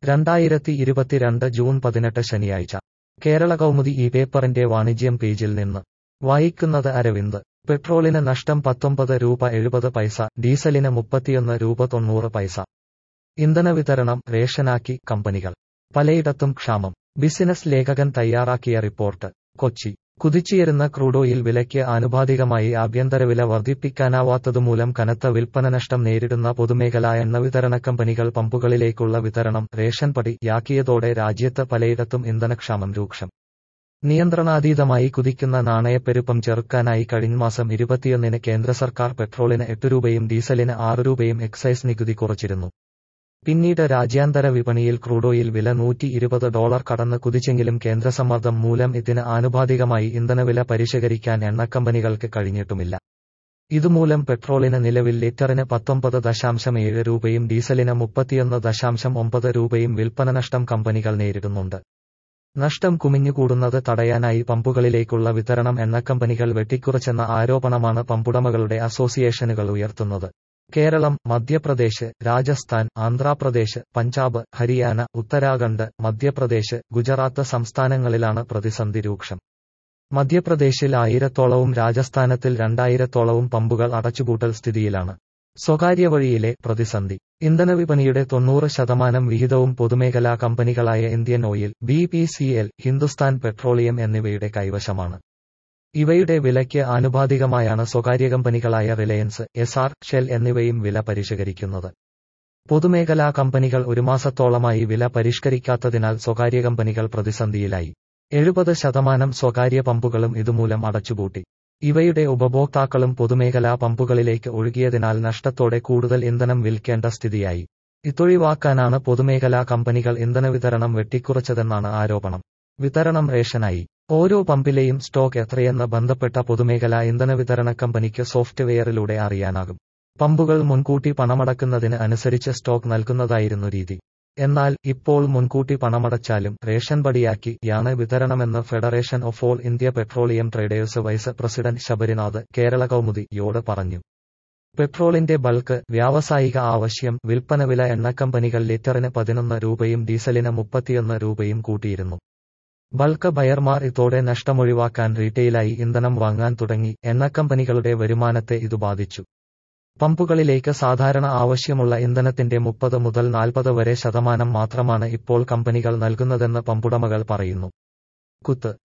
രണ്ടായിരത്തി ഇരുപത്തിരണ്ട് ജൂൺ പതിനെട്ട് ശനിയാഴ്ച കേരള കൗമുദി ഈ പേപ്പറിന്റെ വാണിജ്യം പേജിൽ നിന്ന് വായിക്കുന്നത് അരവിന്ദ് പെട്രോളിന് നഷ്ടം പത്തൊമ്പത് രൂപ എഴുപത് പൈസ ഡീസലിന് മുപ്പത്തിയൊന്ന് രൂപ തൊണ്ണൂറ് പൈസ ഇന്ധന വിതരണം റേഷനാക്കി കമ്പനികൾ പലയിടത്തും ക്ഷാമം ബിസിനസ് ലേഖകൻ തയ്യാറാക്കിയ റിപ്പോർട്ട് കൊച്ചി കുതിച്ചുയരുന്ന ക്രൂഡ് ഓയിൽ വിലയ്ക്ക് ആനുപാതികമായി ആഭ്യന്തരവില വർദ്ധിപ്പിക്കാനാവാത്തതുമൂലം കനത്ത വിൽപ്പന നഷ്ടം നേരിടുന്ന പൊതുമേഖലാ എണ്ണവിതരണ കമ്പനികൾ പമ്പുകളിലേക്കുള്ള വിതരണം റേഷൻ പടിയാക്കിയതോടെ രാജ്യത്ത് പലയിടത്തും ഇന്ധനക്ഷാമം രൂക്ഷം നിയന്ത്രണാതീതമായി കുതിക്കുന്ന നാണയപ്പെരുപ്പം ചെറുക്കാനായി കഴിഞ്ഞ മാസം ഇരുപത്തിയൊന്നിന് കേന്ദ്ര സർക്കാർ പെട്രോളിന് എട്ട് രൂപയും ഡീസലിന് ആറ് രൂപയും എക്സൈസ് നികുതി കുറച്ചിരുന്നു പിന്നീട് രാജ്യാന്തര വിപണിയിൽ ക്രൂഡോയിൽ വില നൂറ്റി ഇരുപത് ഡോളർ കടന്ന് കുതിച്ചെങ്കിലും കേന്ദ്രസമ്മർദ്ദം മൂലം ഇതിന് ആനുപാതികമായി ഇന്ധനവില പരിഷ്കരിക്കാൻ എണ്ണക്കമ്പനികൾക്ക് കഴിഞ്ഞിട്ടുമില്ല ഇതുമൂലം പെട്രോളിന് നിലവിൽ ലിറ്ററിന് പത്തൊമ്പത് ദശാംശം ഏഴ് രൂപയും ഡീസലിന് മുപ്പത്തിയൊന്ന് ദശാംശം ഒമ്പത് രൂപയും വിൽപ്പന നഷ്ടം കമ്പനികൾ നേരിടുന്നുണ്ട് നഷ്ടം കുമിഞ്ഞുകൂടുന്നത് തടയാനായി പമ്പുകളിലേക്കുള്ള വിതരണം എണ്ണക്കമ്പനികൾ വെട്ടിക്കുറച്ചെന്ന ആരോപണമാണ് പമ്പുടമകളുടെ അസോസിയേഷനുകൾ ഉയർത്തുന്നത് കേരളം മധ്യപ്രദേശ് രാജസ്ഥാൻ ആന്ധ്രാപ്രദേശ് പഞ്ചാബ് ഹരിയാന ഉത്തരാഖണ്ഡ് മധ്യപ്രദേശ് ഗുജറാത്ത് സംസ്ഥാനങ്ങളിലാണ് പ്രതിസന്ധി രൂക്ഷം മധ്യപ്രദേശിൽ ആയിരത്തോളവും രാജസ്ഥാനത്തിൽ രണ്ടായിരത്തോളവും പമ്പുകൾ അടച്ചുപൂട്ടൽ സ്ഥിതിയിലാണ് സ്വകാര്യ വഴിയിലെ പ്രതിസന്ധി ഇന്ധനവിപണിയുടെ തൊണ്ണൂറ് ശതമാനം വിഹിതവും പൊതുമേഖലാ കമ്പനികളായ Indian oil B P C L Hindustan petroleum എന്നിവയുടെ കൈവശമാണ് ഇവയുടെ വിലയ്ക്ക് ആനുപാതികമായാണ് സ്വകാര്യ കമ്പനികളായ റിലയൻസ് എസ് ആർ ഷെൽ എന്നിവയും വില പരിഷ്കരിക്കുന്നത് പൊതുമേഖലാ കമ്പനികൾ ഒരു മാസത്തോളമായി വില പരിഷ്കരിക്കാത്തതിനാൽ സ്വകാര്യ കമ്പനികൾ പ്രതിസന്ധിയിലായി എഴുപത് ശതമാനം സ്വകാര്യ പമ്പുകളും ഇതുമൂലം അടച്ചുപൂട്ടി ഇവയുടെ ഉപഭോക്താക്കളും പൊതുമേഖലാ പമ്പുകളിലേക്ക് ഒഴുകിയതിനാൽ നഷ്ടത്തോടെ കൂടുതൽ ഇന്ധനം വിൽക്കേണ്ട സ്ഥിതിയായി ഇതൊഴിവാക്കാനാണ് പൊതുമേഖലാ കമ്പനികൾ ഇന്ധന വിതരണം വെട്ടിക്കുറച്ചതെന്നാണ് ആരോപണം വിതരണം റേഷനായി ഓരോ പമ്പിലെയും സ്റ്റോക്ക് എത്രയെന്ന് ബന്ധപ്പെട്ട പൊതുമേഖലാ ഇന്ധന വിതരണ കമ്പനിക്ക് സോഫ്റ്റ്വെയറിലൂടെ അറിയാനാകും പമ്പുകൾ മുൻകൂട്ടി പണമടക്കുന്നതിന് അനുസരിച്ച് സ്റ്റോക്ക് നൽകുന്നതായിരുന്നു രീതി എന്നാൽ ഇപ്പോൾ മുൻകൂട്ടി പണമടച്ചാലും റേഷൻ പടിയാക്കി യാണ് വിതരണമെന്ന് federation of all India petroleum traders vice president Sabarinath Kerala കൗമുദിയോട് പറഞ്ഞു പെട്രോളിന്റെ ബൾക്ക് വ്യാവസായിക ആവശ്യം വിൽപ്പന വില എണ്ണക്കമ്പനികൾ ലിറ്ററിന് പതിനൊന്ന് രൂപയും ഡീസലിന് മുപ്പത്തിയൊന്ന് രൂപയും കൂട്ടിയിരുന്നു ബൾക്ക് ബയർമാർ ഇതോടെ നഷ്ടമൊഴിവാക്കാൻ റീറ്റെയിലായി ഇന്ധനം വാങ്ങാൻ തുടങ്ങി എണ്ണക്കമ്പനികളുടെ വരുമാനത്തെ ഇത് ബാധിച്ചു പമ്പുകളിലേക്ക് സാധാരണ ആവശ്യമുള്ള ഇന്ധനത്തിന്റെ മുപ്പത് മുതൽ നാൽപ്പത് വരെ ശതമാനം മാത്രമാണ് ഇപ്പോൾ കമ്പനികൾ നൽകുന്നതെന്ന് പമ്പുടമകൾ പറയുന്നു കുത്ത്